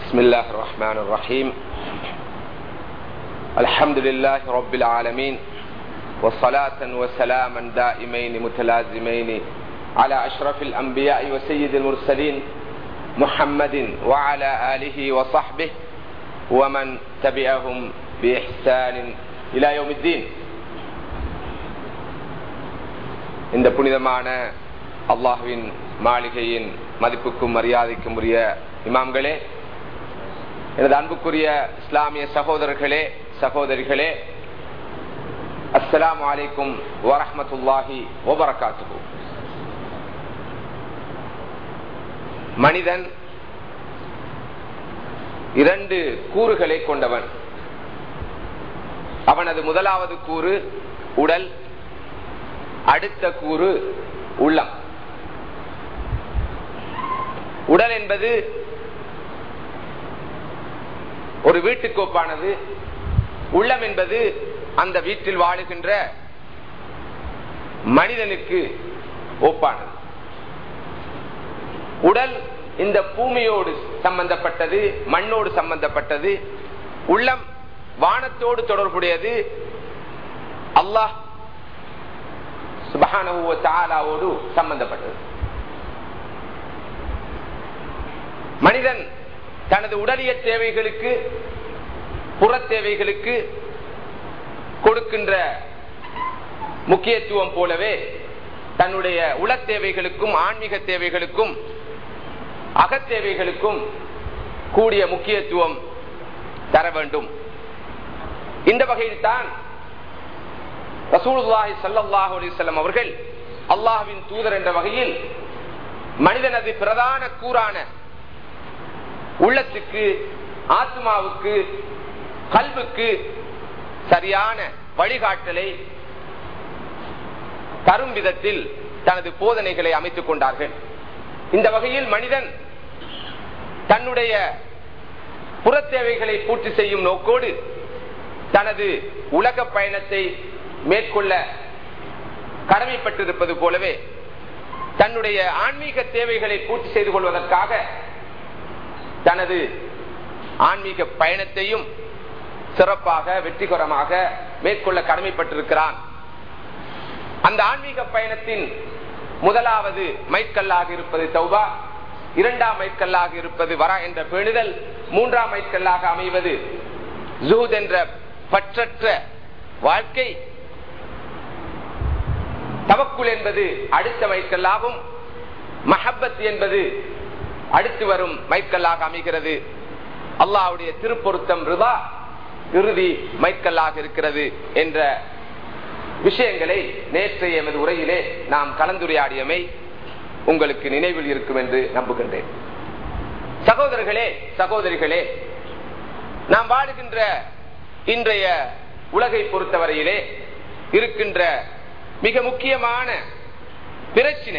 بسم الله الرحمن الرحيم الحمد لله رب العالمين وصلاة وسلاما دائمين متلازمين على أشرف الأنبياء وسيد المرسلين محمد وعلى آله وصحبه ومن تبعهم بإحسان إلى يوم الدين இந்த புனிதமான அல்லாஹுவின் மாளிகையின் மதிப்புக்கும் மரியாதைக்கும் உரிய இமாம்களே எனது அன்புக்குரிய இஸ்லாமிய சகோதரர்களே சகோதரிகளே அஸ்லாம் வலைக்கும் வரமத்துல்லாஹி வபரகாத்து மனிதன் இரண்டு கூறுகளை கொண்டவன் அவனது முதலாவது கூறு உடல் அடுத்த கூறு உள்ளம் உடல் என்பது ஒரு வீட்டுக்கோப்பானது உள்ளம் என்பது அந்த வீட்டில் வாழுகின்ற மனிதனுக்கு ஒப்பானது உடல் இந்த பூமியோடு சம்பந்தப்பட்டது மண்ணோடு சம்பந்தப்பட்டது உள்ளம் வானத்தோடு தொடர்புடையது அல்லாஹ் சுபகானவோடு சம்பந்தப்பட்டது மனிதன் தனது உடலிய தேவைகளுக்கு புற தேவைகளுக்கு கொடுக்கின்ற முக்கியத்துவம் போலவே தன்னுடைய உள தேவைகளுக்கும் ஆன்மீக தேவைகளுக்கும் அகத்தேவைகளுக்கும் கூடிய முக்கியத்துவம் தர வேண்டும் இந்த வகையில் தான் ரசூலுல்லாஹி சல்லாஹூ அலிசல்லம் அவர்கள் அல்லாஹுவின் தூதர் என்ற வகையில் மனிதனது பிரதான கூறான உள்ளத்துக்கு ஆத்மாவுக்கு கல்வுக்கு சரியான வழிகாட்டலை தரும் விதத்தில் தனது போதனைகளை அமைத்துக் கொண்டார்கள் இந்த வகையில் மனிதன் தன்னுடைய புறத்தேவைகளை பூர்த்தி செய்யும் நோக்கோடு தனது உலக பயணத்தை மேற்கொள்ள கடமைப்பட்டிருப்பது போலவே தன்னுடைய ஆன்மீக தேவைகளை பூர்த்தி செய்து கொள்வதற்காக தனது ஆன்மீக பயணத்தையும் சிறப்பாக வெற்றிகரமாக மேற்கொள்ள கடமைப்பட்டிருக்கிறான் அந்த ஆன்மீக பயணத்தின் முதலாவது மைற்கல்லாக இருப்பது தௌபா இரண்டாம் மைற்கல்லாக இருப்பது வரா என்ற பேணுதல் மூன்றாம் மைற்கல்லாக அமைவது ஜூத் என்ற பற்றற்ற வாழ்க்கை தவக்குள் என்பது அடுத்த மைற்கல்லாகும் மஹப்பத் என்பது அடுத்து வரும் மைக்கல்லாக அமைகிறது அல்லாவுடைய திருப்பொருத்தம் ரிதா இறுதி மைக்கல்லாக இருக்கிறது என்ற விஷயங்களை நேற்றைய எமது உரையிலே நாம் கலந்துரையாடியமை உங்களுக்கு நினைவில் இருக்கும் என்று நம்புகின்றேன் சகோதரர்களே சகோதரிகளே நாம் வாழுகின்ற இன்றைய உலகை பொறுத்தவரையிலே இருக்கின்ற மிக முக்கியமான பிரச்சினை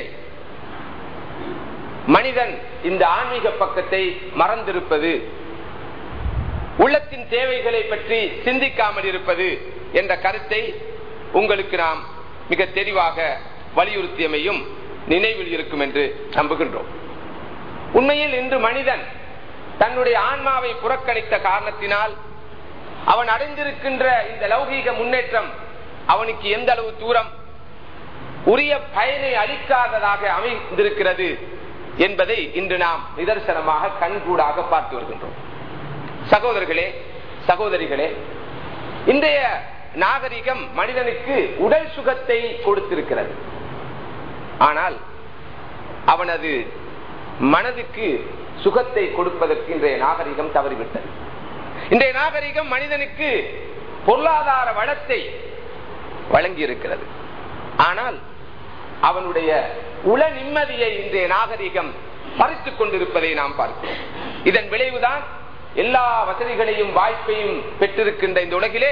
மனிதன் இந்த ஆன்மீக பக்கத்தை மறந்திருப்பது உள்ளத்தின் தேவைகளை பற்றி சிந்திக்காமல் இருப்பது என்ற கருத்தை உங்களுக்கு நாம் மிக தெளிவாக வலியுறுத்தியமையும் நினைவில் இருக்கும் என்று நம்புகின்றோம் உண்மையில் இன்று மனிதன் தன்னுடைய ஆன்மாவை புறக்கணித்த காரணத்தினால் அவன் அடைந்திருக்கின்ற இந்த லௌகீக முன்னேற்றம் அவனுக்கு எந்த அளவு தூரம் உரிய பயனை அளிக்காததாக அமைந்திருக்கிறது என்பதை இன்று நாம் நிதர்சனமாக கண்கூடாக பார்த்து வருகின்றோம் சகோதரர்களே சகோதரிகளே இன்றைய நாகரிகம் மனிதனுக்கு உடல் சுகத்தை கொடுத்திருக்கிறது ஆனால் அவனது மனதுக்கு சுகத்தை கொடுப்பதற்கு இன்றைய நாகரிகம் தவறிவிட்டது இன்றைய நாகரிகம் மனிதனுக்கு பொருளாதார வளத்தை வழங்கி இருக்கிறது ஆனால் அவனுடைய உள நிம்மதியை இன்றைய நாகரிகம் பறித்துக் கொண்டிருப்பதை நாம் பார்க்கிறோம் இதன் விளைவுதான் எல்லா வசதிகளையும் வாய்ப்பையும் பெற்றிருக்கின்ற இந்த உலகிலே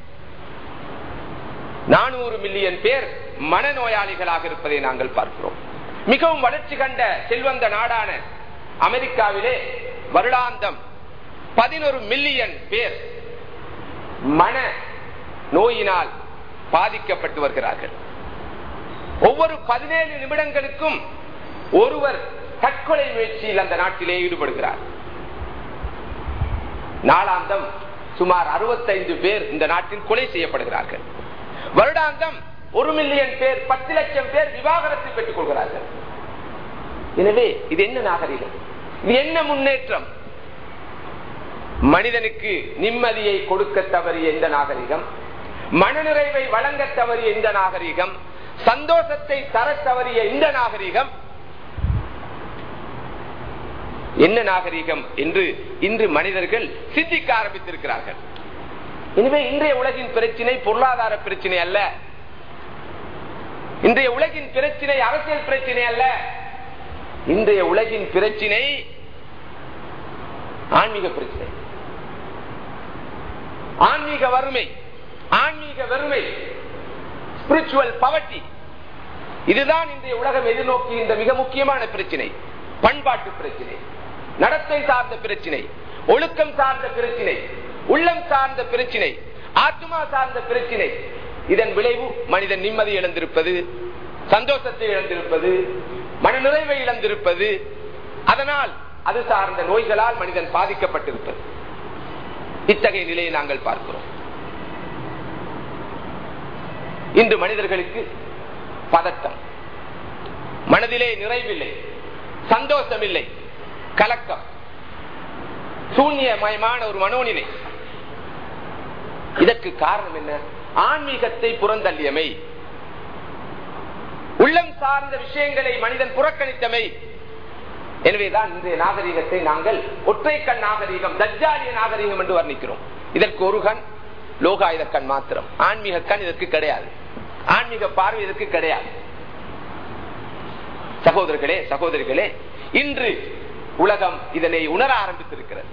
நானூறு மில்லியன் பேர் மனநோயாளிகளாக இருப்பதை நாங்கள் பார்க்கிறோம் மிகவும் வளர்ச்சி கண்ட செல்வந்த நாடான அமெரிக்காவிலே வருடாந்தம் பதினொரு மில்லியன் பேர் மன நோயினால் பாதிக்கப்பட்டு வருகிறார்கள் ஒவ்வொரு பதினேழு நிமிடங்களுக்கும் ஒருவர் தற்கொலை முயற்சியில் அந்த நாட்டிலே ஈடுபடுகிறார் நாளாந்தம் சுமார் 65 பேர் இந்த நாட்டில் கொலை செய்யப்படுகிறார்கள் வருடாந்தம் ஒரு மில்லியன் பேர் பத்து லட்சம் பேர் விவாகரத்தை பெற்றுக் கொள்கிறார்கள் எனவே இது என்ன நாகரிகம் இது என்ன முன்னேற்றம் மனிதனுக்கு நிம்மதியை கொடுக்க தவறிய இந்த நாகரிகம் மனநிறைவை வழங்க தவறிய இந்த நாகரிகம் சந்தோஷத்தை தர தவறிய இந்த நாகரிகம் என்ன நாகரிகம் என்று இன்று மனிதர்கள் சிந்திக்க ஆரம்பித்திருக்கிறார்கள் எனவே இன்றைய உலகின் பிரச்சினை பொருளாதார பிரச்சினை அல்ல இன்றைய உலகின் பிரச்சினை அரசியல் பிரச்சினை அல்ல இன்றைய உலகின் பிரச்சினை ஆன்மீக பிரச்சினை ஆன்மீக வறுமை ஆன்மீக வறுமை ஸ்பிரிச்சுவல் பவர்ட்டி இதுதான் இன்றைய உலகம் எதிர்நோக்குகின்ற மிக முக்கியமான பிரச்சினை பண்பாட்டு பிரச்சினை நடத்தை சார்ந்த பிரச்சினை ஒழுக்கம் சார்ந்த பிரச்சினை உள்ளம் சார்ந்த பிரச்சினை ஆத்மா சார்ந்த பிரச்சினை இதன் விளைவு மனிதன் நிம்மதி இழந்திருப்பது சந்தோஷத்தை இழந்திருப்பது மனநிறைவை இழந்திருப்பது அதனால் அது சார்ந்த நோய்களால் மனிதன் பாதிக்கப்பட்டிருப்பது இத்தகைய நிலையை நாங்கள் பார்க்கிறோம் இன்று மனிதர்களுக்கு பதட்டம் மனதிலே நிறைவில்லை சந்தோஷம் இல்லை கலக்கம் சூன்யமயமான ஒரு மனோநிலை இதற்கு காரணம் என்ன ஆன்மீகத்தை புறந்தள்ளியமை உள்ளம் சார்ந்த விஷயங்களை மனிதன் புறக்கணித்தமை எனவேதான் இன்றைய நாகரிகத்தை நாங்கள் ஒற்றை கண் நாகரிகம் தஜ்ஜாலிய நாகரிகம் என்று வர்ணிக்கிறோம் இதற்கு ஒரு கண் லோகாயுத கண் மாத்திரம் ஆன்மீக கண் இதற்கு கிடையாது ஆன்மீக பார்வை இதற்கு கிடையாது சகோதரர்களே சகோதரிகளே இன்று உலகம் இதனை உணர ஆரம்பித்திருக்கிறது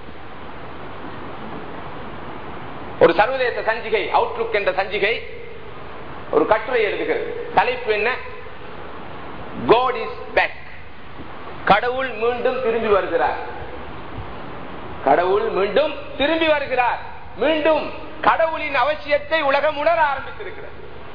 ஒரு சர்வதேச சஞ்சிகை அவுட்லுக் என்ற சஞ்சிகை ஒரு கட்டுரை எழுதுகிறது தலைப்பு என்ன கோட் இஸ் பேக் கடவுள் மீண்டும் திரும்பி வருகிறார் கடவுள் மீண்டும் திரும்பி வருகிறார் மீண்டும் கடவுளின் அவசியத்தை உலகம் உணர ஆரம்பித்திருக்கிறது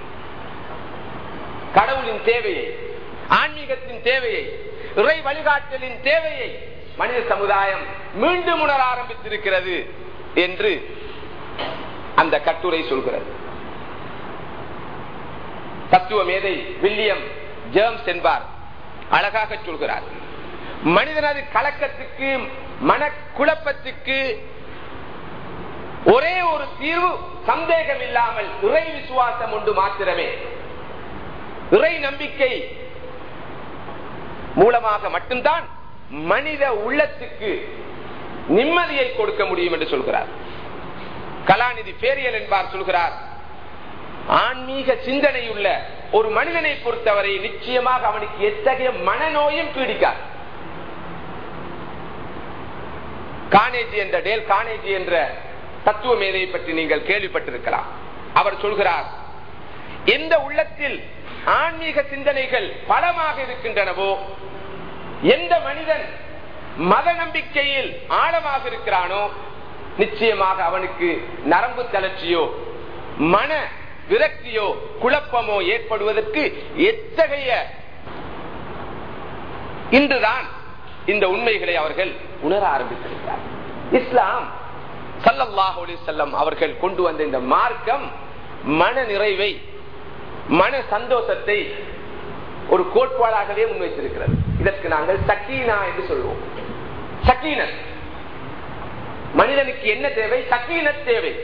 கடவுளின் தேவையை ஆன்மீகத்தின் தேவையை இறை வழிகாட்டலின் தேவையை மனித சமுதாயம் மீண்டும் உணர ஆரம்பித்திருக்கிறது என்று அந்த கட்டுரை சொல்கிறது தத்துவ மேதை வில்லியம் ஜேம்ஸ் என்பார் அழகாக சொல்கிறார் மனிதனது கலக்கத்துக்கு மனக்குழப்பத்துக்கு ஒரே ஒரு தீர்வு சந்தேகம் இல்லாமல் இறை விசுவாசம் உண்டு மாத்திரமே இறை நம்பிக்கை மூலமாக மட்டும்தான் மனித உள்ளத்துக்கு நிம்மதியை கொடுக்க முடியும் என்று சொல்கிறார் கலாநிதி பேரியல் என்பார் சொல்கிறார் ஆன்மீக சிந்தனையுள்ள ஒரு மனிதனை பொறுத்தவரை நிச்சயமாக அவனுக்கு எத்தகைய மனநோயும் பீடிக்கார் கானேஜி என்ற டேல் கானேஜி என்ற தத்துவ மேதையை பற்றி நீங்கள் கேள்விப்பட்டிருக்கலாம் அவர் சொல்கிறார் எந்த உள்ளத்தில் ஆன்மீக சிந்தனைகள் பலமாக இருக்கின்றனவோ எந்த மனிதன் மத நம்பிக்கையில் ஆழமாக இருக்கிறானோ நிச்சயமாக அவனுக்கு நரம்பு தளர்ச்சியோ மன விரக்தியோ குழப்பமோ ஏற்படுவதற்கு எத்தகைய இன்றுதான் இந்த உண்மைகளை அவர்கள் உணர ஆரம்பித்திருக்கிறார் இஸ்லாம் சல்லல்லாஹ் செல்லம் அவர்கள் கொண்டு வந்த இந்த மார்க்கம் மன நிறைவை மன சந்தோஷத்தை ஒரு கோட்பாடாகவே முன்வைத்திருக்கிறது இதற்கு நாங்கள் சக்கீனா என்று சொல்வோம் சக்கீனத் மனிதனுக்கு என்ன தேவை சக்கீனத் தேவை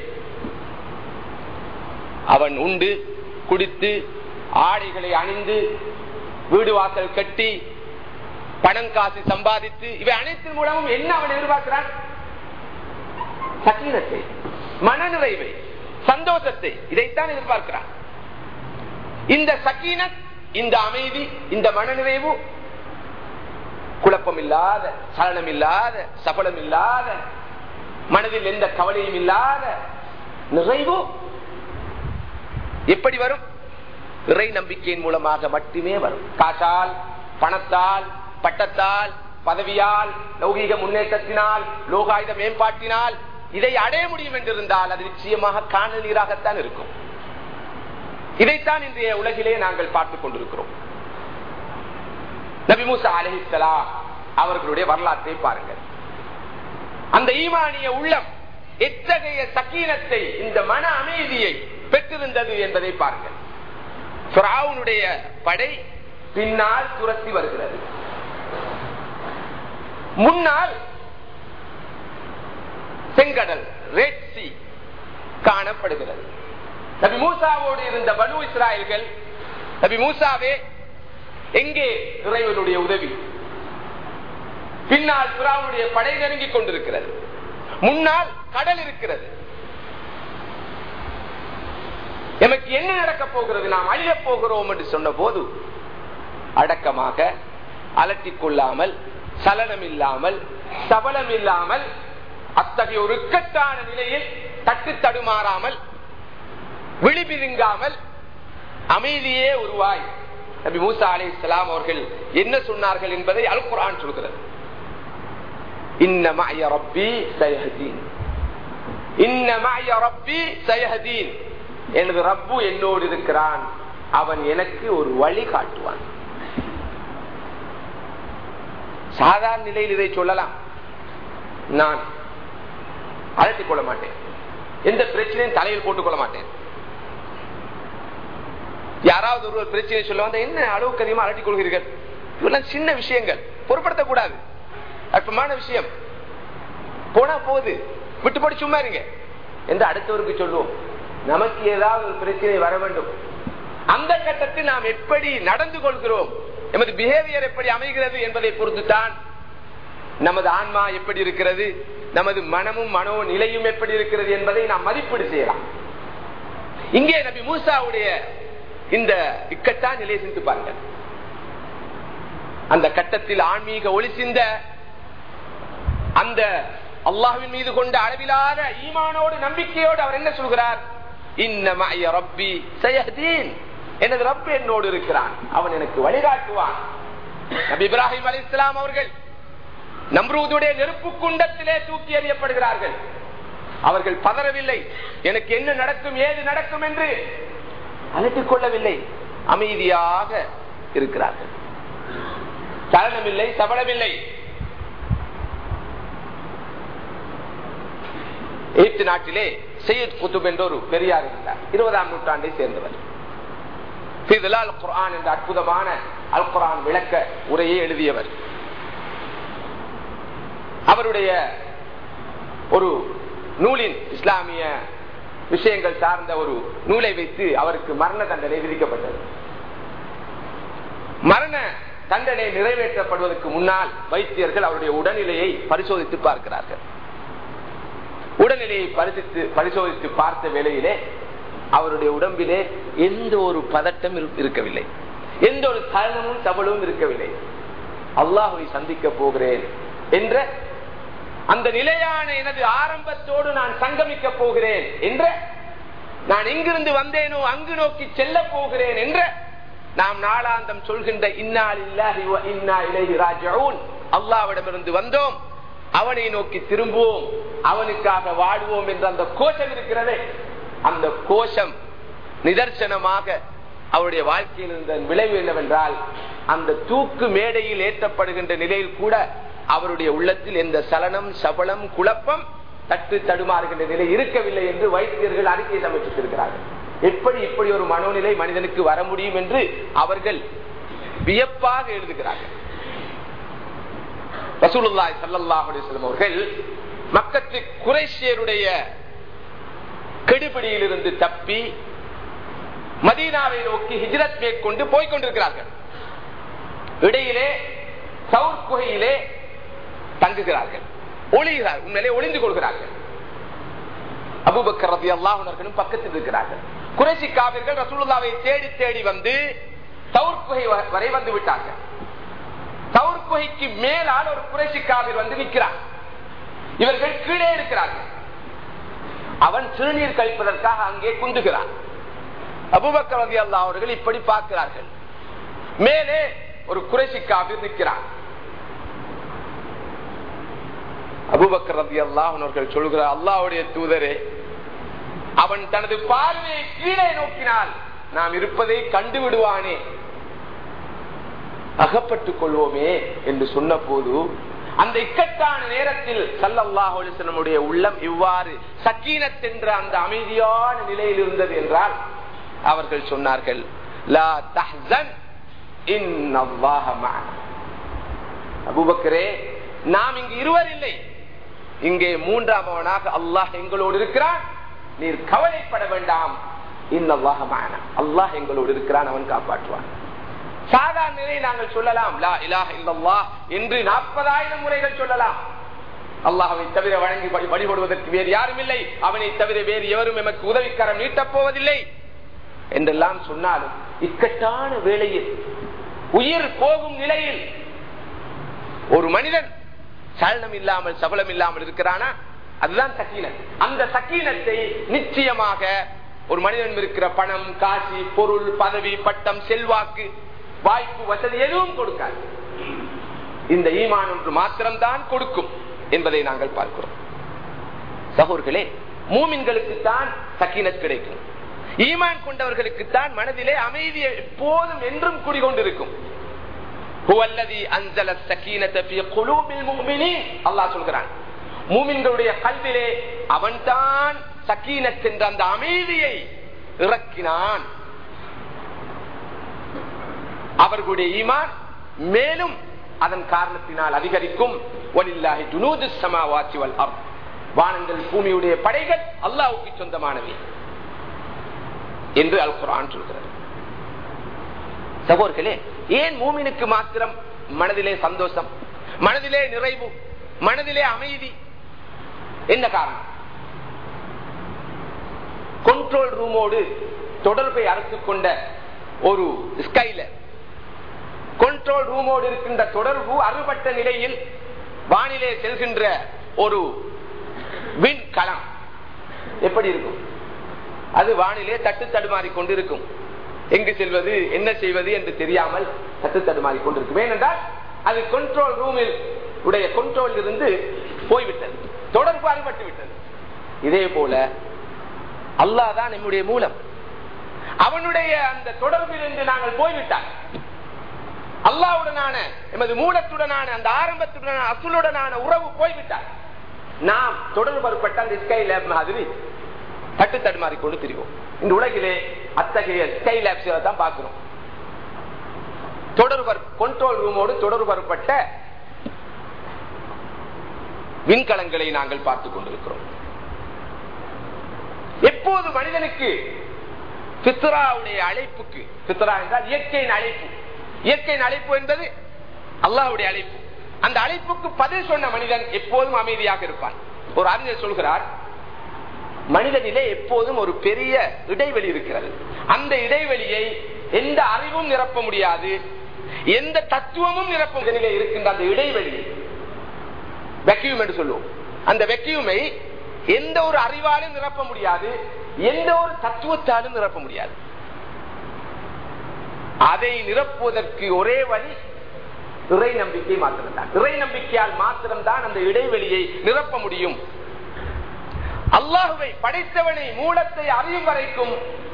அவன் உண்டு குடித்து ஆடைகளை அணிந்து வீடு வாசல் கட்டி பணம் காசு சம்பாதித்து இவை அனைத்தின் மூலமும் என்ன அவன் எதிர்பார்க்கிறான் சக்கீனத்தை மனநிறைவை சந்தோஷத்தை இதைத்தான் எதிர்பார்க்கிறான் இந்த சக்கீனத் இந்த அமைதி இந்த மனநிறைவு குழப்பம் இல்லாத சலனம் இல்லாத சபலம் இல்லாத மனதில் எந்த கவலையும் இல்லாத நிறைவு எப்படி வரும் இறை நம்பிக்கையின் மூலமாக மட்டுமே வரும் காசால் பணத்தால் பட்டத்தால் பதவியால் லௌகீக முன்னேற்றத்தினால் லோகாயுத மேம்பாட்டினால் இதை அடைய முடியும் என்றிருந்தால் அது நிச்சயமாக காணல் நீராகத்தான் இருக்கும் இதைத்தான் இன்றைய உலகிலே நாங்கள் பார்த்துக் கொண்டிருக்கிறோம் நபி மூசா அலிஹிஸ்லா அவர்களுடைய வரலாற்றை பாருங்கள் அந்த ஈமானிய உள்ளம் எத்தகைய சக்கீனத்தை இந்த மன அமைதியை பெற்றிருந்தது என்பதை பாருங்கள் பிராவுனுடைய படை பின்னால் துரத்தி வருகிறது முன்னால் செங்கடல் ரெட் சி காணப்படுகிறது நபி மூசாவோடு இருந்த பனு இஸ்ராயல்கள் நபி மூசாவே எங்கே இறைவனுடைய உதவி பின்னால் புறாவுடைய படை நெருங்கிக் கொண்டிருக்கிறது முன்னால் கடல் இருக்கிறது எமக்கு என்ன நடக்கப் போகிறது நாம் அழியப் போகிறோம் என்று சொன்ன போது அடக்கமாக அலட்டிக் கொள்ளாமல் சலனம் இல்லாமல் சபலம் இல்லாமல் அத்தகைய ஒரு இக்கட்டான நிலையில் தட்டு தடுமாறாமல் விழிபிதுங்காமல் அமைதியே உருவாய் நபி மூசா அலி இஸ்லாம் அவர்கள் என்ன சொன்னார்கள் என்பதை அல் குரான் சொல்கிறது இன்னமாய ரப்பி சயஹதீன் இன்னமாய ரப்பி சயஹதீன் எனது ரப்பு என்னோடு இருக்கிறான் அவன் எனக்கு ஒரு வழி காட்டுவான் சாதாரண நிலையில் இதை சொல்லலாம் நான் அழைத்துக் கொள்ள மாட்டேன் எந்த பிரச்சனையும் தலையில் போட்டுக் கொள்ள மாட்டேன் யாராவது ஒரு பிரச்சனை சொல்ல வந்த என்ன அளவுக்கு அதிகமா அலட்டிக் கொள்கிறீர்கள் இதெல்லாம் சின்ன விஷயங்கள் பொருட்படுத்தக்கூடாது அற்பமான விஷயம் போனா போகுது விட்டு போட்டு சும்மா இருங்க என்று அடுத்தவருக்கு சொல்லுவோம் நமக்கு ஏதாவது ஒரு பிரச்சனை வர வேண்டும் அந்த கட்டத்தில் நாம் எப்படி நடந்து கொள்கிறோம் எமது பிஹேவியர் எப்படி அமைகிறது என்பதை பொறுத்துத்தான் நமது ஆன்மா எப்படி இருக்கிறது நமது மனமும் மனோ நிலையும் எப்படி இருக்கிறது என்பதை நாம் மதிப்பீடு செய்யலாம் இங்கே நபி மூசாவுடைய இந்த இக்கட்டான் நிலையை சிந்து பாருங்கள் அந்த கட்டத்தில் ஆன்மீக ஒளி சிந்த அந்த அல்லாஹின் மீது கொண்ட அளவிலான ஈமானோடு நம்பிக்கையோடு அவர் என்ன சொல்கிறார் இன்னமய ரப்பி சயஹதீன் எனது ரப்பு என்னோடு இருக்கிறான் அவன் எனக்கு வழிகாட்டுவான் நபி இப்ராஹிம் அலி இஸ்லாம் அவர்கள் நம்ரூதுடைய நெருப்பு குண்டத்திலே தூக்கி எறியப்படுகிறார்கள் அவர்கள் பதறவில்லை எனக்கு என்ன நடக்கும் ஏது நடக்கும் என்று அலட்டிக் கொள்ளவில்லை அமைதியாக இருக்கிறார்கள் சலனமில்லை சபலமில்லை எகிப்து நாட்டிலே சையத் குத்துப் என்ற ஒரு பெரியார் இருந்தார் இருபதாம் நூற்றாண்டை சேர்ந்தவர் அல் குரான் என்ற அற்புதமான அல் குரான் விளக்க உரையை எழுதியவர் அவருடைய ஒரு நூலின் இஸ்லாமிய விஷயங்கள் சார்ந்த ஒரு நூலை வைத்து அவருக்கு மரண தண்டனை விதிக்கப்பட்டது மரண தண்டனை நிறைவேற்றப்படுவதற்கு முன்னால் வைத்தியர்கள் அவருடைய உடல்நிலையை பரிசோதித்து பார்க்கிறார்கள் உடல்நிலையை பரிசித்து பரிசோதித்து பார்த்த வேளையிலே அவருடைய உடம்பிலே எந்த ஒரு பதட்டம் இருக்கவில்லை எந்த ஒரு சலனமும் சபலமும் இருக்கவில்லை அல்லாஹுவை சந்திக்க போகிறேன் என்ற அந்த நிலையான எனது ஆரம்பத்தோடு நான் சங்கமிக்க போகிறேன் என்ற நான் எங்கிருந்து வந்தேனோ அங்கு நோக்கி செல்ல போகிறேன் என்ற நாம் நாளாந்தம் சொல்கின்ற இன்னால் இன்னா இலகி ராஜூன் அல்லாவிடமிருந்து வந்தோம் அவனை நோக்கி திரும்புவோம் அவனுக்காக வாழ்வோம் என்ற அந்த கோஷம் இருக்கிறதே அந்த கோஷம் நிதர்சனமாக அவருடைய வாழ்க்கையில் இருந்த விளைவு என்னவென்றால் அந்த தூக்கு மேடையில் ஏற்றப்படுகின்ற நிலையில் கூட அவருடைய உள்ளத்தில் எந்த சலனம் சபலம் குழப்பம் தட்டு தடுமாறுகின்ற நிலை இருக்கவில்லை என்று வைத்தியர்கள் அறிக்கை சமைச்சிருக்கிறார்கள் எப்படி இப்படி ஒரு மனோநிலை மனிதனுக்கு வர முடியும் என்று அவர்கள் வியப்பாக எழுதுகிறார்கள் ரசூலுல்லாய் சல்லாஹ் அலிஸ்லம் அவர்கள் மக்கத்து குரேஷியருடைய கெடுபிடியில் இருந்து தப்பி மதீனாவை நோக்கி ஹிஜ்ரத் மேற்கொண்டு போய்கொண்டிருக்கிறார்கள் இடையிலே சவுர் குகையிலே தங்குகிறார்கள் ஒளிகிறார் உண்மையிலே ஒளிந்து கொள்கிறார்கள் அபுபக்கர் ரதி அல்லாஹர்களும் பக்கத்தில் இருக்கிறார்கள் குறைசி காவிர்கள் ரசூலுல்லாவை தேடி தேடி வந்து சவுர் குகை வரை வந்து விட்டார்கள் சவுர் குகைக்கு மேலால் ஒரு குறைசி காவிர் வந்து நிற்கிறார் இவர்கள் கீழே இருக்கிறார்கள் அவன் சிறுநீர் கழிப்பதற்காக அங்கே குந்துகிறான் அபுபக்கர் ரதி அல்லா அவர்கள் இப்படி பார்க்கிறார்கள் மேலே ஒரு குறைசி காவிர் நிற்கிறான் அபுபக்கர் ரதி அல்லாஹர்கள் சொல்கிறார் அல்லாவுடைய தூதரே அவன் தனது பார்வையை கீழே நோக்கினால் நாம் இருப்பதை கண்டு விடுவானே அகப்பட்டுக் கொள்வோமே என்று சொன்ன போது அந்த இக்கட்டான நேரத்தில் சல்லல்லாஹுடைய உள்ளம் இவ்வாறு சக்கீனத் என்ற அந்த அமைதியான நிலையில் இருந்தது என்றால் அவர்கள் சொன்னார்கள் லா தஹ்சன் இன்னல்லாஹ மஅனா அபூபக்கரே நாம் இங்கு இருவர் இல்லை இங்கே மூன்றாமவனாக அல்லாஹ் எங்களோடு இருக்கிறான் நீர் கவலைப்பட வேண்டாம் இன்னல்லாஹ மஅனா அல்லாஹ் எங்களோடு இருக்கிறான் அவன் காப்பாற்றுவான் சாதாரண நிலை நாங்கள் சொல்லலாம் லா இலாஹ இல்லல்லாஹ் என்று நாற்பதாயிரம் முறைகள் சொல்லலாம் அல்லாஹவை தவிர வழங்கி வழி- வழிபடுவதற்கு வேறு யாரும் இல்லை அவனை தவிர வேறு எவரும் எமக்கு உதவிக்கரம் நீட்டப் போவதில்லை என்றெல்லாம் சொன்னாலும் இக்கட்டான வேளையில் உயிர் போகும் நிலையில் ஒரு மனிதன் சலனம் இல்லாமல் சபலம் இல்லாமல் இருக்கிறானா அதுதான் சக்கீனத் அந்த சக்கீனத்தை நிச்சயமாக ஒரு மனிதன் இருக்கிற பணம் காசி பொருள் பதவி பட்டம் செல்வாக்கு வாய்ப்பு வசதி எதுவும் கொடுக்காது இந்த ஈமான் ஒன்று மாத்திரம்தான் கொடுக்கும் என்பதை நாங்கள் பார்க்கிறோம் சகோர்களே மூமின்களுக்கு தான் சக்கீனத் கிடைக்கும் ஈமான் கொண்டவர்களுக்குத்தான் மனதிலே அமைதி எப்போதும் என்றும் குடிகொண்டிருக்கும் هو الذي انزل السكينه في قلوب المؤمنين அல்லாஹ் சொல்கிறான் மூமின்களுடைய கல்விலே அவன்தான் சக்கீனத் என்ற அந்த அமைதியை இறக்கினான் அவர்களுடைய ஈமான் மேலும் அதன் காரணத்தினால் அதிகரிக்கும் வலில்லாஹி ஜுனூது ஸமாவாத்தி வல் அர்த் வானங்கள் பூமியுடைய படைகள் அல்லாஹ்வுக்கு சொந்தமானவை என்று அல் குர்ஆன் சொல்கிறது சகோர்களே ஏன் மூமினுக்கு மாத்திரம் மனதிலே சந்தோஷம் மனதிலே நிறைவு மனதிலே அமைதி என்ன காரணம் கண்ட்ரோல் ரூமோடு தொடர்பை அறுத்துக் கொண்ட ஒரு ஸ்கைல கண்ட்ரோல் ரூமோடு இருக்கின்ற தொடர்பு அறுபட்ட நிலையில் வானிலே செல்கின்ற ஒரு விண்கலம் எப்படி இருக்கும் அது வானிலே தட்டு தடுமாறி கொண்டிருக்கும் எங்கு செல்வது என்ன செய்வது என்று தெரியாமல் தட்டு தடுமாறி கொண்டிருக்கும் ஏனென்றால் அது கண்ட்ரோல் ரூமில் உடைய கண்ட்ரோல் இருந்து போய்விட்டது தொடர்பு அறுபட்டு விட்டது இதே போல அல்லாஹ் தான் நம்முடைய மூலம் அவனுடைய அந்த தொடர்பில் இருந்து நாங்கள் போய்விட்டார் அல்லாவுடனான எமது மூலத்துடனான அந்த ஆரம்பத்துடனான அசுலுடனான உறவு போய்விட்டார் நாம் தொடர்பு பருப்பட்ட அந்த ஸ்கை லேப் மாதிரி தட்டு தடுமாறி கொண்டு திரிவோம் இந்த உலகிலே அத்தகைய ஸ்கை லேப்ஸ் தான் பார்க்கிறோம் தொடர்பு கண்ட்ரோல் ரூமோடு தொடர்பு பருப்பட்ட விண்கலங்களை நாங்கள் பார்த்துக் கொண்டிருக்கிறோம் எப்போது மனிதனுக்கு பித்ராவுடைய அழைப்புக்கு பித்ரா என்றால் இயற்கையின் அழைப்பு இயற்கையின் அழைப்பு என்பது அல்லாஹ்வுடைய அழைப்பு அந்த அழைப்புக்கு பதில் சொன்ன மனிதன் எப்போதும் அமைதியாக இருப்பான் ஒரு அறிஞர் சொல்கிறார் மனிதனிலே எப்போதும் ஒரு பெரிய இடைவெளி இருக்கிறது அந்த இடைவெளியை எந்த அறிவும் நிரப்ப முடியாது எந்த தத்துவமும் நிரப்ப இதனிலே இருக்கின்ற அந்த இடைவெளி வெக்யூம் என்று சொல்லுவோம் அந்த வெக்யூமை எந்த ஒரு அறிவாலும் நிரப்ப முடியாது எந்த ஒரு தத்துவத்தாலும் நிரப்ப முடியாது அதை நிரப்புவதற்கு ஒரே வழி இறை நம்பிக்கை மாத்திரம்தான் இறை நம்பிக்கையால் மாத்திரம்தான் அந்த இடைவெளியை நிரப்ப முடியும் அல்லாஹுவை படைத்தவனை மூலத்தை அறியும் வரைக்கும்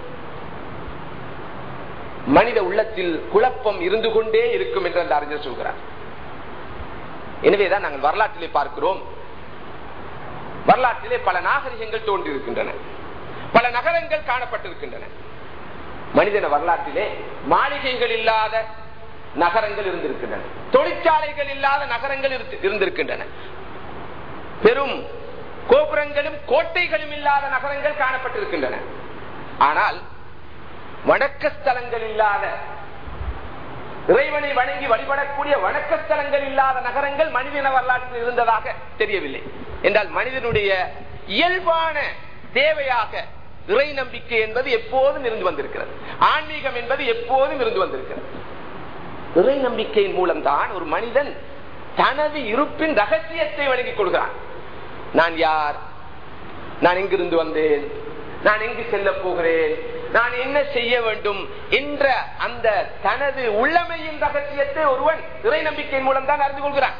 மனித உள்ளத்தில் குழப்பம் இருந்து கொண்டே இருக்கும் என்று அந்த அறிஞர் சொல்கிறார் எனவேதான் நாங்கள் வரலாற்றிலே பார்க்கிறோம் வரலாற்றிலே பல நாகரிகங்கள் தோன்றியிருக்கின்றன பல நகரங்கள் காணப்பட்டிருக்கின்றன மனிதன வரலாற்றிலே மாளிகைகள் இல்லாத நகரங்கள் இருந்திருக்கின்றன தொழிற்சாலைகள் இல்லாத நகரங்கள் இருந்து- இருந்திருக்கின்றன பெரும் கோபுரங்களும் கோட்டைகளும் இல்லாத நகரங்கள் காணப்பட்டிருக்கின்றன ஆனால் வணக்க ஸ்தலங்கள் இல்லாத இறைவனை வணங்கி வழிபடக்கூடிய வணக்க ஸ்தலங்கள் இல்லாத நகரங்கள் மனிதன வரலாற்றில் இருந்ததாக தெரியவில்லை என்றால் மனிதனுடைய இயல்பான தேவையாக இறை நம்பிக்கை என்பது எப்போதும் இருந்து வந்திருக்கிறது ஆன்மீகம் என்பது எப்போதும் இருந்து வந்திருக்கிறது இறை நம்பிக்கையின் மூலம்தான் ஒரு மனிதன் தனது இருப்பின் ரகசியத்தை வழங்கிக் கொள்கிறான் நான் யார் நான் எங்கிருந்து வந்தேன் நான் எங்கு செல்ல போகிறேன் நான் என்ன செய்ய வேண்டும் என்ற அந்த தனது உள்ளமையின் ரகசியத்தை ஒருவன் இறை நம்பிக்கையின் மூலம் தான் அறிந்து கொள்கிறான்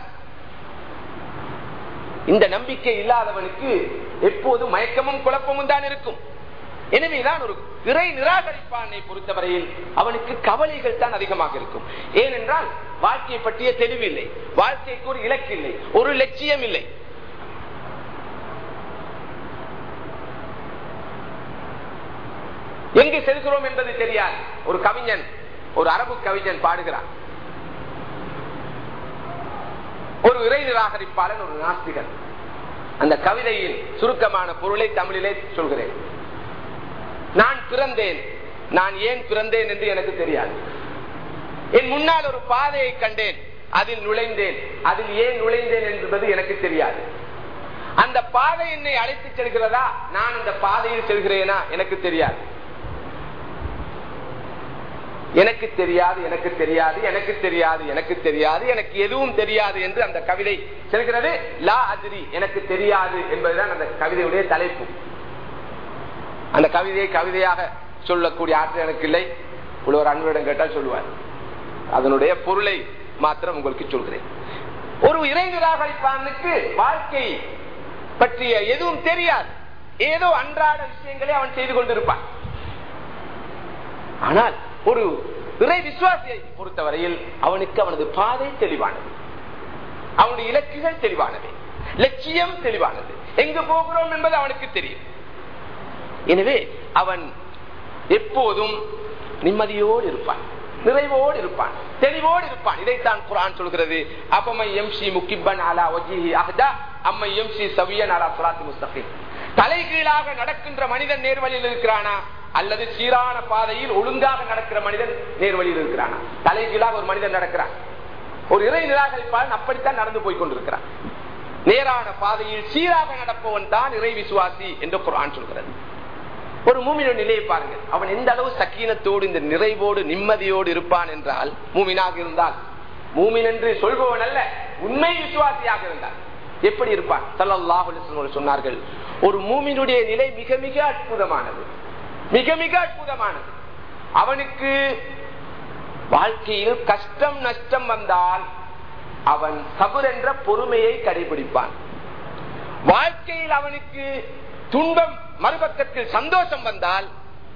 இந்த நம்பிக்கை இல்லாதவனுக்கு எப்போதும் மயக்கமும் குழப்பமும் தான் இருக்கும் எனவேதான் ஒரு இறை நிராகரிப்பானை பொறுத்தவரையில் அவனுக்கு கவலைகள் தான் அதிகமாக இருக்கும் ஏனென்றால் வாழ்க்கையை பற்றிய தெளிவு இல்லை வாழ்க்கைக்கு ஒரு இலக்கு இல்லை ஒரு லட்சியம் இல்லை எங்கு செல்கிறோம் என்பது தெரியாது ஒரு கவிஞன் ஒரு அரபு கவிஞன் பாடுகிறான் ஒரு இறை நிராகரிப்பாளன் ஒரு நாஸ்திகன் அந்த கவிதையின் சுருக்கமான பொருளை தமிழிலே சொல்கிறேன் நான் பிறந்தேன் நான் ஏன் பிறந்தேன் என்று எனக்கு தெரியாது என் முன்னால் ஒரு பாதையை கண்டேன் அதில் நுழைந்தேன் அதில் ஏன் நுழைந்தேன் என்பது எனக்கு தெரியாது அந்த பாதை என்னை அழைத்து செல்கிறதா நான் அந்த பாதையில் செல்கிறேனா எனக்கு தெரியாது எனக்கு தெரியாது எனக்கு தெரியாது எனக்கு தெரியாது எனக்கு தெரியாது எனக்கு எதுவும் தெரியாது என்று அந்த கவிதை செல்கிறது லா அதிரி எனக்கு தெரியாது என்பதுதான் அந்த கவிதையுடைய தலைப்பு அந்த கவிதையை கவிதையாக சொல்லக்கூடிய ஆற்றல் எனக்கு இல்லை ஒரு அன்புடன் கேட்டால் சொல்லுவார் அதனுடைய பொருளை மாத்திரம் உங்களுக்கு சொல்கிறேன் ஒரு இறை நிராகரிப்பானுக்கு வாழ்க்கை பற்றிய எதுவும் தெரியாது ஏதோ அன்றாட விஷயங்களை அவன் செய்து கொண்டிருப்பான் ஆனால் ஒரு இறை விசுவாசியை பொறுத்தவரையில் அவனுக்கு அவனது பாதை தெளிவானது அவனுடைய இலக்குகள் தெளிவானது லட்சியம் தெளிவானது எங்கு போகிறோம் என்பது அவனுக்கு தெரியும் எனவே அவன் எப்போதும் நிம்மதியோடு இருப்பான் நிறைவோடு இருப்பான் தெளிவோடு இருப்பான் இதைத்தான் குரான் சொல்கிறது அப்பமை எம்சி முக்கிபன் அலா ஒஜிஹி அஹ்தா அம்மை எம்சி சவியன் அலா சுராத்தி முஸ்தகிம் தலைகீழாக நடக்கின்ற மனிதன் நேர்வழியில் இருக்கிறானா அல்லது சீரான பாதையில் ஒழுங்காக நடக்கிற மனிதன் நேர்வழியில் இருக்கிறானா தலைகீழாக ஒரு மனிதன் நடக்கிறான் ஒரு இறை நிராகரிப்பாளன் அப்படித்தான் நடந்து போய் கொண்டிருக்கிறான் நேரான பாதையில் சீராக நடப்பவன் தான் இறை விசுவாசி என்று குரான் சொல்கிறது ஒரு மூமின நிலையை பாருங்கள் அவன் எந்த அளவு சக்கீனத்தோடு இந்த நிறைவோடு நிம்மதியோடு இருப்பான் என்றால் மூமினாக இருந்தால் மூமின் என்று சொல்பவன் அல்ல உண்மை விசுவாசியாக இருந்தால் எப்படி இருப்பான் சல்லாஹு சொன்னார்கள் ஒரு மூமினுடைய நிலை மிக மிக அற்புதமானது மிக மிக அற்புதமானது அவனுக்கு வாழ்க்கையில் கஷ்டம் நஷ்டம் வந்தால் அவன் சபுர் என்ற பொறுமையை கடைபிடிப்பான் வாழ்க்கையில் அவனுக்கு துன்பம் மறுபக்கத்தில் சந்தோஷம் வந்தால்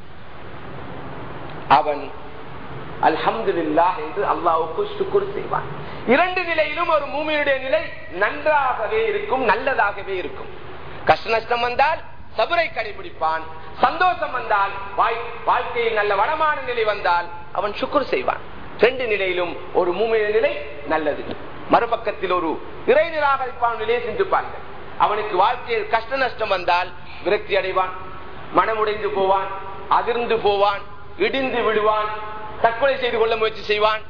அவன் அல்ஹம்துல்லா என்று அல்லாவுக்கு சுக்குர் செய்வான் இரண்டு நிலையிலும் ஒரு மூமியுடைய நிலை நன்றாகவே இருக்கும் நல்லதாகவே இருக்கும் கஷ்ட நஷ்டம் வந்தால் சபுரை கடைபிடிப்பான் சந்தோஷம் வந்தால் வாழ்க்கையில் நல்ல வளமான நிலை வந்தால் அவன் சுக்குர் செய்வான் ரெண்டு நிலையிலும் ஒரு மூமிய நிலை நல்லது மறுபக்கத்தில் ஒரு இறை நிராகரிப்பான் நிலையை சிந்திப்பார்கள் அவனுக்கு வாழ்க்கையில் கஷ்ட நஷ்டம் வந்தால் விரக்தி அடைவான் மனமுடைந்து போவான் அதிர்ந்து போவான் இடிந்து விடுவான் தற்கொலை செய்து கொள்ள முயற்சி செய்வான்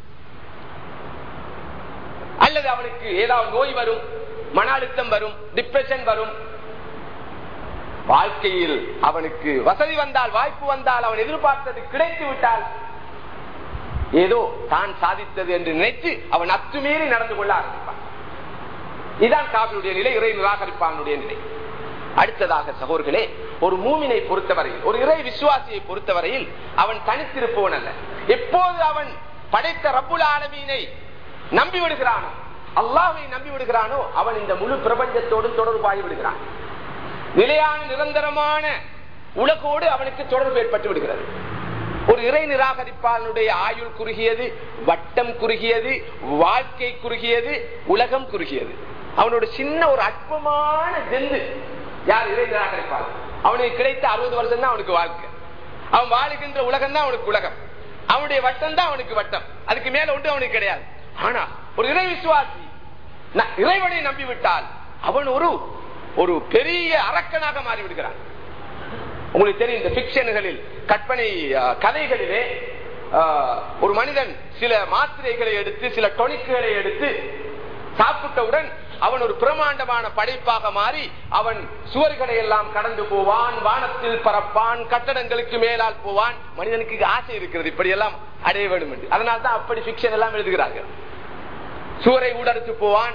அல்லது அவனுக்கு ஏதாவது நோய் வரும் மன அழுத்தம் வரும் டிப்ரெஷன் வரும் வாழ்க்கையில் அவனுக்கு வசதி வந்தால் வாய்ப்பு வந்தால் அவன் எதிர்பார்த்தது கிடைத்து விட்டால் ஏதோ தான் சாதித்தது என்று நினைத்து அவன் அத்துமீறி நடந்து கொள்ள ஆரம்பிப்பான் இதுதான் காவினுடைய நிலை இறை நிராகரிப்பானுடைய நிலை அடுத்ததாக சகோர்களே ஒரு மூமினை பொறுத்தவரையில் ஒரு இறை விசுவாசியை பொறுத்தவரையில் அவன் தனித்திருப்பவன் அல்ல எப்போது அவன் படைத்த ரப்புல் ஆலமீனை நம்பி விடுகிறானோ அல்லாவை நம்பி விடுகிறானோ அவன் இந்த முழு பிரபஞ்சத்தோடு தொடர்பாகி விடுகிறான் நிலையான நிரந்தரமான உலகோடு அவனுக்கு தொடர்பு ஏற்பட்டு விடுகிறது ஒரு இறை நிராகரிப்பாளனுடைய ஆயுள் குறுகியது வட்டம் குறுகியது வாழ்க்கை குறுகியது உலகம் குறுகியது அவனோட சின்ன ஒரு அற்பமான ஜெந்து யார் இறை நிராகரிப்பாளன் அவனுக்கு கிடைத்த அறுபது வருஷம் தான் அவனுக்கு வாழ்க்கை அவன் வாழுகின்ற உலகம் தான் அவனுக்கு உலகம் அவனுடைய வட்டம் தான் அவனுக்கு வட்டம் அதுக்கு மேல ஒன்று அவனுக்கு கிடையாது ஆனா ஒரு இறை விசுவாசி இறைவனை நம்பிவிட்டால் அவன் ஒரு ஒரு பெரிய அரக்கனாக மாறிவிடுகிறான் உங்களுக்கு தெரியும் இந்த பிக்ஷன்களில் கற்பனை கதைகளிலே ஒரு மனிதன் சில மாத்திரைகளை எடுத்து சில டொனிக்குகளை எடுத்து சாப்பிட்டவுடன் அவன் ஒரு பிரமாண்டமான படைப்பாக மாறி அவன் சுவர்களை எல்லாம் கடந்து போவான் வானத்தில் பறப்பான் கட்டடங்களுக்கு மேலால் போவான் மனிதனுக்கு ஆசை இருக்கிறது இப்படி எல்லாம் அடைய வேண்டும் என்று அதனால தான் அப்படி பிக்ஷன் எல்லாம் எழுதுகிறார்கள் சுவரை ஊடறுத்து போவான்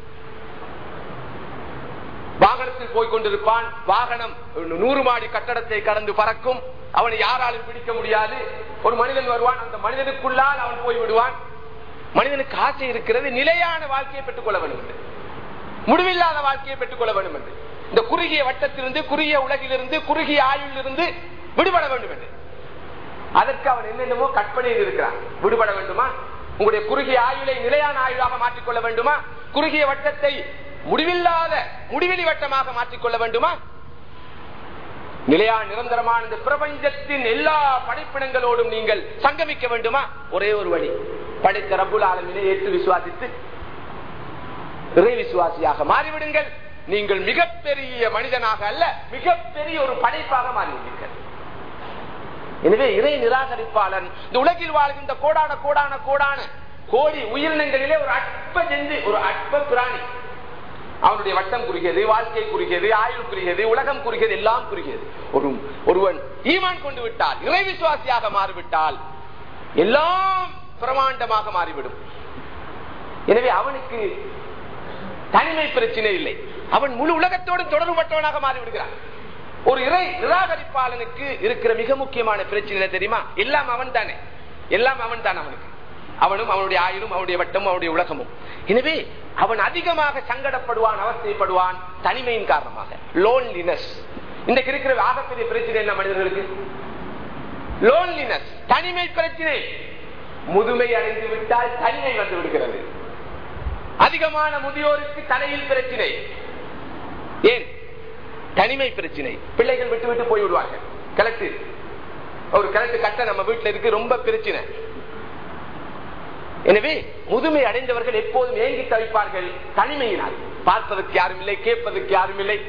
வாகனத்தில் போய் கொண்டிருப்பான் வாகனம் நூறு மாடி கட்டடத்தை கடந்து பறக்கும் அவனை யாராலும் பிடிக்க முடியாது ஒரு மனிதன் வருவான் அந்த மனிதனுக்குள்ளால் அவன் போய் விடுவான் மனிதனுக்கு ஆசை இருக்கிறது நிலையான வாழ்க்கையை பெற்றுக் கொள்ள வேண்டும் என்று முடிவில்லாத வாழ்க்கையை பெற்றுக் கொள்ள வேண்டும் என்று இந்த குறுகிய வட்டத்திலிருந்து குறுகிய உலகிலிருந்து குறுகிய ஆயுளிலிருந்து விடுபட வேண்டும் என்று அதற்கு அவன் என்னென்னமோ கற்பனையில் இருக்கிறான் விடுபட வேண்டுமா உங்களுடைய குறுகிய ஆயுளை நிலையான ஆயுளாக மாற்றிக்கொள்ள வேண்டுமா குறுகிய வட்டத்தை முடிவில்லாத முடிவெளி வட்டமாக மாற்றிக்கொள்ள வேண்டுமா நிலையா நிரந்தரமான இந்த பிரபஞ்சத்தின் எல்லா படைப்பினங்களோடும் நீங்கள் சங்கமிக்க வேண்டுமா ஒரே ஒரு வழி படைத்த ரப்புல் ஆலமினை ஏற்று விசுவாசித்து இறை விசுவாசியாக மாறிவிடுங்கள் நீங்கள் மிகப்பெரிய மனிதனாக அல்ல மிகப்பெரிய ஒரு படைப்பாக மாறிவிடுங்கள் எனவே இறை நிராகரிப்பாளன் இந்த உலகில் வாழ்கின்ற கோடான கோடான கோடான கோடி உயிரினங்களிலே ஒரு அற்ப ஜெந்து ஒரு அற்ப பிராணி அவனுடைய வட்டம் குறுகியது வாழ்க்கை குறுகியது ஆயுள் குறுகியது உலகம் குறுகியது எல்லாம் குறுகியது ஒரு ஒருவன் ஈமான் கொண்டு விட்டால் இறை விசுவாசியாக மாறிவிட்டால் எல்லாம் பிரமாண்டமாக மாறிவிடும் எனவே அவனுக்கு தனிமை பிரச்சனை இல்லை அவன் முழு உலகத்தோடு தொடர்பட்டவனாக மாறிவிடுகிறான் ஒரு இறை நிராகரிப்பாளனுக்கு இருக்கிற மிக முக்கியமான பிரச்சனை தெரியுமா எல்லாம் அவன் தானே எல்லாம் அவன் தான் அவனுக்கு அவனும் அவனுடைய ஆயுளும் அவனுடைய வட்டமும் அவனுடைய உலகமும் எனவே அவன் அதிகமாக சங்கடப்படுவான் அவஸ்தைப்படுவான் தனிமையின் காரணமாக லோன்லினஸ் இன்றைக்கு இருக்கிற ஆகப்பெரிய பிரச்சனை என்ன மனிதர்களுக்கு லோன்லினஸ் தனிமை பிரச்சனை முதுமை அடைந்து விட்டால் தனிமை வந்து விடுகிறது அதிகமான முதியோருக்கு தலையில் பிரச்சனை ஏன் தனிமை பிரச்சனை பிள்ளைகள் விட்டு விட்டு போய் விடுவார்கள் கிழக்கு ஒரு கிழக்கு கட்ட நம்ம வீட்டுல இருக்கு ரொம்ப பிரச்சனை எனவே முதுமை அடைந்தவர்கள் எப்போதும் ஏங்கி தவிப்பார்கள் தனிமையினால் பார்ப்பதற்கு யாரும் இல்லை கேட்பதற்கு யாரும் இல்லை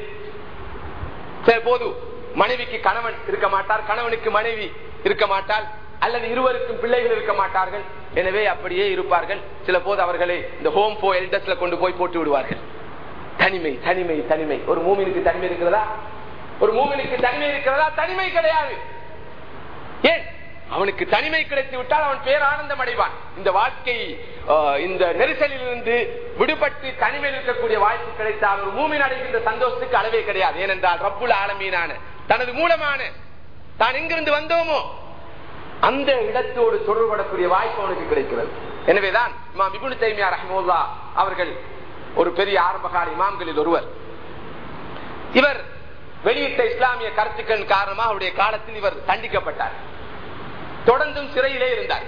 போது மனைவிக்கு கணவன் இருக்க மாட்டார் கணவனுக்கு மனைவி இருக்க மாட்டால் அல்லது இருவருக்கும் பிள்ளைகள் இருக்க மாட்டார்கள் எனவே அப்படியே இருப்பார்கள் சில போது அவர்களை இந்த ஹோம் போ எல்டஸ்ல கொண்டு போய் போட்டு விடுவார்கள் தனிமை தனிமை தனிமை ஒரு மூமினுக்கு தனிமை இருக்கிறதா ஒரு மூமினுக்கு தனிமை இருக்கிறதா தனிமை கிடையாது ஏன் அவனுக்கு தனிமை கிடைத்து விட்டால் அவன் பேரானந்தம் அடைவான் இந்த வாழ்க்கை இந்த நெரிசலில் இருந்து விடுபட்டு தனிமையில் இருக்கக்கூடிய வாய்ப்பு கிடைத்தால் ஒரு மூமின் அடைகின்ற சந்தோஷத்துக்கு அளவே கிடையாது ஏனென்றால் ரப்புல் ஆலமீனான தனது மூலமான தான் எங்கிருந்து வந்தோமோ அந்த இடத்தோடு தொடர்படக்கூடிய வாய்ப்பு அவனுக்கு கிடைக்கிறது எனவேதான் இமாம் இபுனு தைமியா ரஹமுல்லா அவர்கள் ஒரு பெரிய ஆரம்பகால இமாம்களில் ஒருவர் இவர் வெளியிட்ட இஸ்லாமிய கருத்துக்கள் காரணமாக அவருடைய காலத்தில் இவர் தண்டிக்கப்பட்டார் தொடர்ந்தும் சிறையிலே இருந்தார்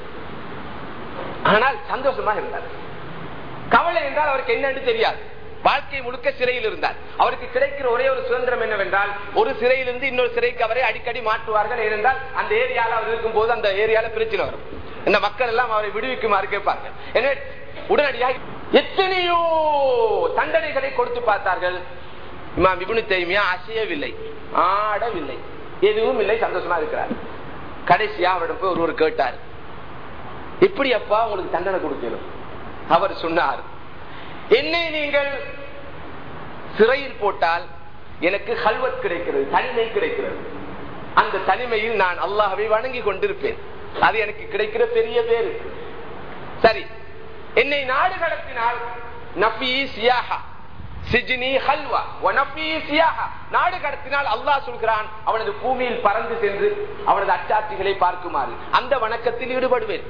ஆனால் சந்தோஷமா இருந்தார் கவலை என்றால் அவருக்கு என்னன்னு தெரியாது வாழ்க்கை முழுக்க சிறையில் இருந்தார் அவருக்கு கிடைக்கிற ஒரே ஒரு சுதந்திரம் என்னவென்றால் ஒரு சிறையிலிருந்து இன்னொரு சிறைக்கு அவரை அடிக்கடி மாற்றுவார்கள் ஏனென்றால் அந்த ஏரியால அவர் இருக்கும் போது அந்த ஏரியால பிரச்சனை வரும் இந்த மக்கள் எல்லாம் அவரை விடுவிக்குமாறு கேட்பார்கள் எனவே உடனடியாக எத்தனையோ தண்டனைகளை கொடுத்து பார்த்தார்கள் இமாம் விபுனு தைமியா அசையவில்லை ஆடவில்லை எதுவும் இல்லை சந்தோஷமா இருக்கிறார் கடைசியா அவரிடம் போய் ஒருவர் கேட்டார் எப்படி அப்பா உங்களுக்கு தண்டனை கொடுக்கணும் அவர் சொன்னார் என்னை நீங்கள் சிறையில் போட்டால் எனக்கு ஹல்வத் கிடைக்கிறது தனிமை கிடைக்கிறது அந்த தனிமையில் நான் அல்லாஹவை வணங்கி கொண்டிருப்பேன் அது எனக்கு கிடைக்கிற பெரிய பேரு சரி என்னை நாடு கடத்தினால் நபி சியாஹா சிஜினி ஹல்வா ஒனபி சியாஹா நாடு கடத்தினால் அல்லாஹ் சொல்கிறான் அவனது பூமியில் பறந்து சென்று அவனது அச்சாட்சிகளை பார்க்குமாறு அந்த வணக்கத்தில் ஈடுபடுவேன்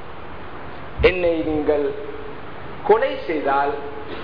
என்னை நீங்கள் கொலை செய்தால்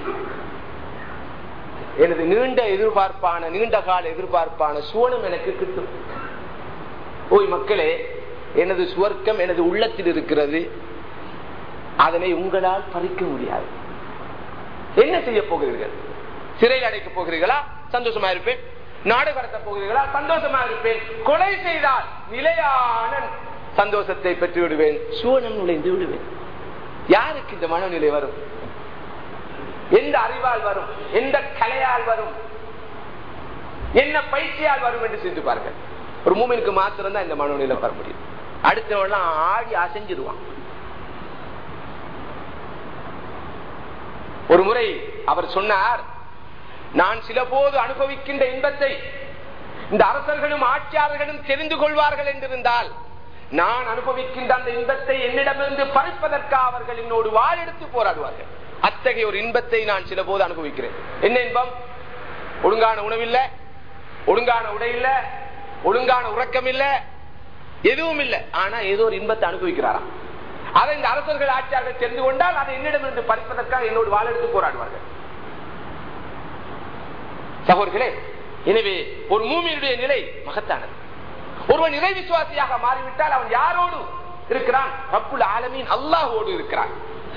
எனது நீண்ட எதிர்பார்ப்பான நீண்ட கால எதிர்பார்ப்பான சுவனம் எனக்கு கிட்டும் ஓய் மக்களே எனது சுவர்க்கம் எனது உள்ளத்தில் இருக்கிறது அதனை உங்களால் பறிக்க முடியாது என்ன செய்ய போகிறீர்கள் சிறையில் அடைக்கப் போகிறீர்களா சந்தோஷமா இருப்பேன் நாடு கடத்த போகிறீர்களா சந்தோஷமா இருப்பேன் கொலை செய்தால் நிலையான சந்தோஷத்தை பெற்று விடுவேன் சுவனம் நுழைந்து விடுவேன் யாருக்கு இந்த மனநிலை வரும் எந்த அறிவால் வரும் எந்த கலையால் வரும் என்ன பயிற்சியால் வரும் என்று சிந்து பாருங்கள் ஒரு மூமினுக்கு மாத்திரம் தான் இந்த மனநிலை வர முடியும் அடுத்தவெல்லாம் ஆடி அசைஞ்சிருவான் ஒரு முறை அவர் சொன்னார் நான் சில போது அனுபவிக்கின்ற இன்பத்தை இந்த அரசர்களும் ஆட்சியாளர்களும் தெரிந்து கொள்வார்கள் என்றிருந்தால் நான் அனுபவிக்கின்ற அந்த இன்பத்தை என்னிடமிருந்து பறிப்பதற்காக அவர்கள் என்னோடு வாழ் எடுத்து போராடுவார்கள் அத்தகைய ஒரு இன்பத்தை நான் சில போது அனுபவிக்கிறேன் என்ன இன்பம் ஒழுங்கான உணவில்லை ஒழுங்கான உடை இல்ல ஒழுங்கான உறக்கம் இல்ல எதுவும் இல்லை ஆனா ஏதோ ஒரு இன்பத்தை அனுபவிக்கிறாராம் அதை இந்த அரசர்கள் ஆட்சியாளர்கள் தெரிந்து கொண்டால் அதை என்னிடமிருந்து பறிப்பதற்காக என்னோடு வாழ் எடுத்து போராடுவார்கள் சகோதர்களே எனவே ஒரு மூமியினுடைய நிலை மகத்தானது ஒருவன் இறை விசுவாசியாக மாறிவிட்டால் அவன் யாரோடு இருக்கிறான் ரப்புல் ஆலமீன் அல்லாஹோடு இருக்கிறான்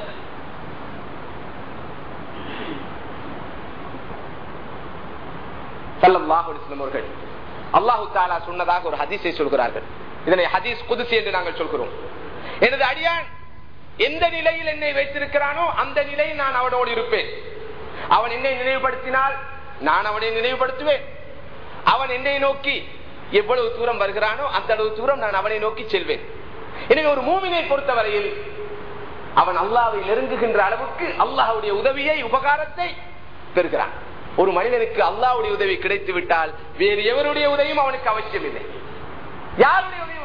ஸல்லல்லாஹு அலைஹி வஸல்லம் அவர்கள் அல்லாஹு தாலா சொன்னதாக ஒரு ஹதீஸை சொல்கிறார்கள் இதனை ஹதீஸ் குதுசி என்று நாங்கள் சொல்கிறோம் எனது அடியான் எந்த நிலையில் என்னை வைத்திருக்கிறானோ அந்த நிலையில் நான் அவனோடு இருப்பேன் அவன் என்னை நினைவுபடுத்தினால் நான் அவனை நினைவுபடுத்துவேன் அவன் என்னை நோக்கி எவ்வளவு தூரம் வருகிறானோ அந்த அளவு தூரம் நான் அவனை நோக்கி செல்வேன் எனவே ஒரு மூமினை பொறுத்தவரையில் அவன் அல்லாவை நெருங்குகின்ற அளவுக்கு அல்லாஹ்வுடைய உதவியை உபகாரத்தை பெறுகிறான் ஒரு மனிதனுக்கு அல்லாஹ்வுடைய உதவி கிடைத்து விட்டால் வேறு எவருடைய உதவியும் அவனுக்கு அவசியம் இல்லை யாருடைய உதவி